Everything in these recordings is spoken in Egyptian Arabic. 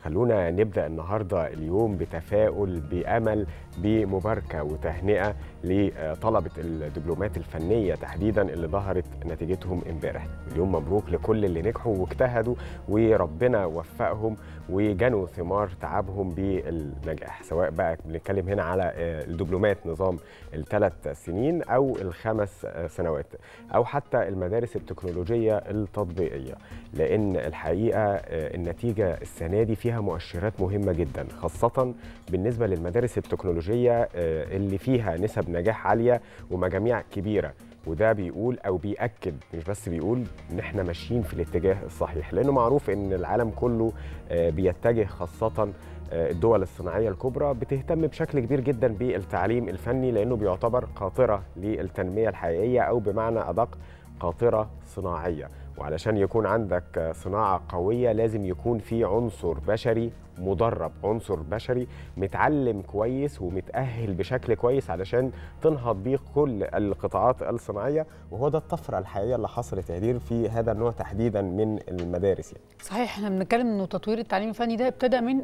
خلونا نبدا النهارده اليوم بتفاؤل بامل بمباركه وتهنئه لطلبه الدبلومات الفنيه تحديدا اللي ظهرت نتيجتهم امبارح مليون مبروك لكل اللي نجحوا واجتهدوا وربنا وفقهم وجنوا ثمار تعبهم بالنجاح سواء بقى بنتكلم هنا على الدبلومات نظام الثلاث سنين او الخمس سنوات او حتى المدارس التكنولوجيه التطبيقيه لان الحقيقه النتيجه السنه دي فيها مؤشرات مهمه جدا خاصه بالنسبه للمدارس التكنولوجيه اللي فيها نسب نجاح عاليه ومجاميع كبيره وده بيقول او بياكد مش بس بيقول ان احنا ماشيين في الاتجاه الصحيح لانه معروف ان العالم كله بيتجه خاصه الدول الصناعيه الكبرى بتهتم بشكل كبير جدا بالتعليم الفني لانه بيعتبر قاطره للتنميه الحقيقيه او بمعنى ادق قاطره صناعيه وعلشان يكون عندك صناعه قويه لازم يكون في عنصر بشري مدرب عنصر بشري متعلم كويس ومتأهل بشكل كويس علشان تنهض بيه كل القطاعات الصناعية وهو ده الطفرة الحقيقية اللي حصلت يا دير في هذا النوع تحديدا من المدارس يعني. صحيح احنا بنتكلم انه تطوير التعليم الفني ده ابتدى من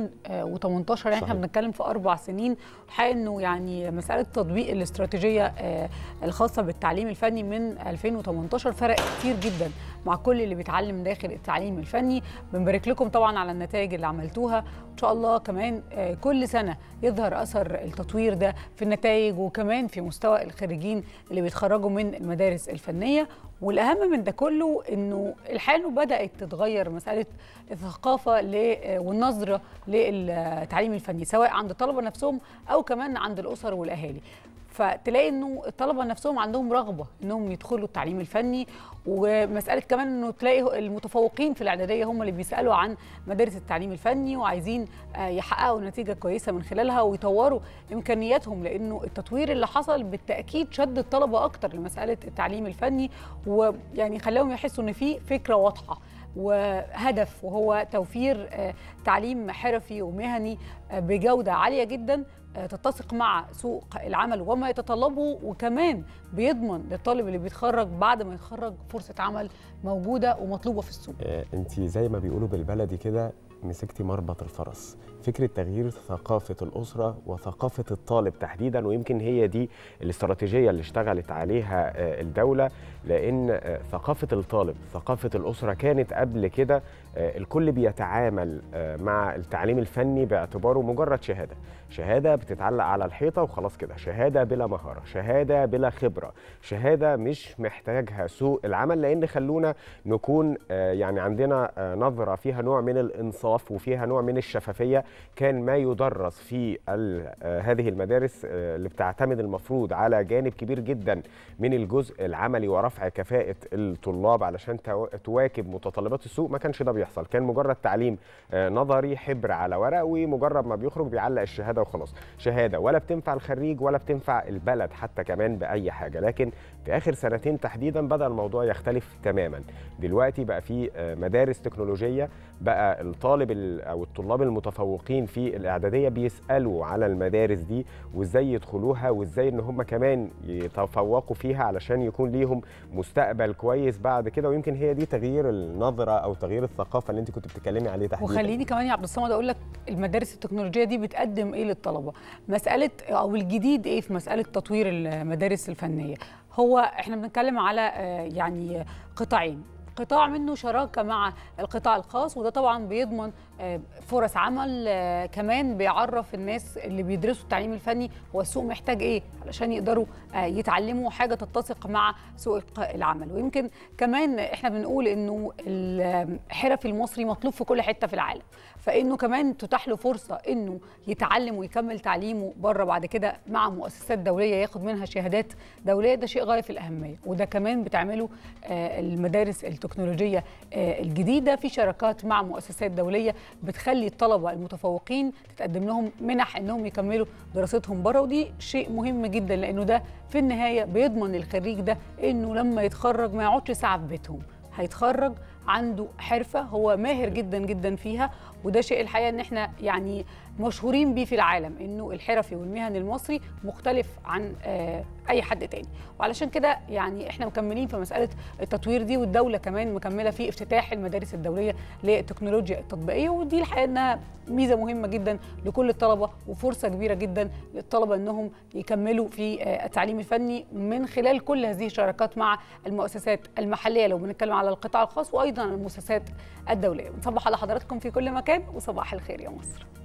2018 يعني احنا بنتكلم في اربع سنين الحقيقه انه يعني مساله تطبيق الاستراتيجيه الخاصه بالتعليم الفني من 2018 فرق كتير جدا مع كل اللي بيتعلم داخل التعليم الفني بنبارك لكم طبعا على النتائج اللي عملتوها ان شاء الله كمان كل سنه يظهر اثر التطوير ده في النتائج وكمان في مستوى الخريجين اللي بيتخرجوا من المدارس الفنيه والاهم من ده كله انه الحقيقه بدات تتغير مساله الثقافه والنظره للتعليم الفني سواء عند الطلبه نفسهم او كمان عند الاسر والاهالي فتلاقي انه الطلبه نفسهم عندهم رغبه انهم يدخلوا التعليم الفني ومساله كمان انه تلاقي المتفوقين في الاعداديه هم اللي بيسالوا عن مدارس التعليم الفني وعايزين يحققوا نتيجه كويسه من خلالها ويطوروا امكانياتهم لانه التطوير اللي حصل بالتاكيد شد الطلبه اكتر لمساله التعليم الفني ويعني خلاهم يحسوا ان في فكره واضحه وهدف وهو توفير تعليم حرفي ومهني بجوده عاليه جدا تتسق مع سوق العمل وما يتطلبه وكمان بيضمن للطالب اللي بيتخرج بعد ما يتخرج فرصه عمل موجوده ومطلوبه في السوق. انت زي ما بيقولوا بالبلدي كده مسكتي مربط الفرس فكره تغيير ثقافه الاسره وثقافه الطالب تحديدا ويمكن هي دي الاستراتيجيه اللي اشتغلت عليها الدوله لان ثقافه الطالب ثقافه الاسره كانت قبل كده الكل بيتعامل مع التعليم الفني باعتباره مجرد شهاده شهاده بتتعلق على الحيطه وخلاص كده شهاده بلا مهاره شهاده بلا خبره شهاده مش محتاجها سوق العمل لان خلونا نكون يعني عندنا نظره فيها نوع من الانصاف وفيها نوع من الشفافيه كان ما يدرس في هذه المدارس اللي بتعتمد المفروض على جانب كبير جدا من الجزء العملي ورفع كفاءه الطلاب علشان تواكب متطلبات السوق ما كانش ده بيحصل كان مجرد تعليم نظري حبر على ورق ومجرد ما بيخرج بيعلق الشهاده وخلاص شهاده ولا بتنفع الخريج ولا بتنفع البلد حتى كمان باي حاجه لكن في اخر سنتين تحديدا بدا الموضوع يختلف تماما دلوقتي بقى في مدارس تكنولوجيه بقى الطالب او الطلاب المتفوقين في الاعداديه بيسالوا على المدارس دي وازاي يدخلوها وازاي ان هم كمان يتفوقوا فيها علشان يكون ليهم مستقبل كويس بعد كده ويمكن هي دي تغيير النظره او تغيير الثقافه اللي انت كنت بتتكلمي عليه تحديدا وخليني كمان يا عبد الصمد اقول لك المدارس التكنولوجيه دي بتقدم ايه للطلبه مساله او الجديد ايه في مساله تطوير المدارس الفنيه هو احنا بنتكلم على يعني قطاعين قطاع منه شراكه مع القطاع الخاص وده طبعا بيضمن فرص عمل كمان بيعرف الناس اللي بيدرسوا التعليم الفني هو السوق محتاج ايه علشان يقدروا يتعلموا حاجه تتسق مع سوق العمل ويمكن كمان احنا بنقول انه الحرفي المصري مطلوب في كل حته في العالم فانه كمان تتاح له فرصه انه يتعلم ويكمل تعليمه بره بعد كده مع مؤسسات دوليه ياخد منها شهادات دوليه ده شيء غايه في الاهميه وده كمان بتعمله المدارس التكنولوجيه الجديده في شراكات مع مؤسسات دوليه بتخلي الطلبه المتفوقين تتقدم لهم منح انهم يكملوا دراستهم بره ودي شيء مهم جدا لانه ده في النهايه بيضمن الخريج ده انه لما يتخرج ما يقعدش ساعه في بيتهم هيتخرج عنده حرفه هو ماهر جدا جدا فيها وده شيء الحقيقه ان احنا يعني مشهورين بيه في العالم انه الحرفي والمهني المصري مختلف عن آه اي حد تاني وعلشان كده يعني احنا مكملين في مساله التطوير دي والدوله كمان مكمله في افتتاح المدارس الدوليه للتكنولوجيا التطبيقيه ودي الحقيقه انها ميزه مهمه جدا لكل الطلبه وفرصه كبيره جدا للطلبه انهم يكملوا في آه التعليم الفني من خلال كل هذه الشراكات مع المؤسسات المحليه لو بنتكلم على القطاع الخاص وايضا المؤسسات الدوليه بنصبح على حضراتكم في كل مكان وصباح الخير يا مصر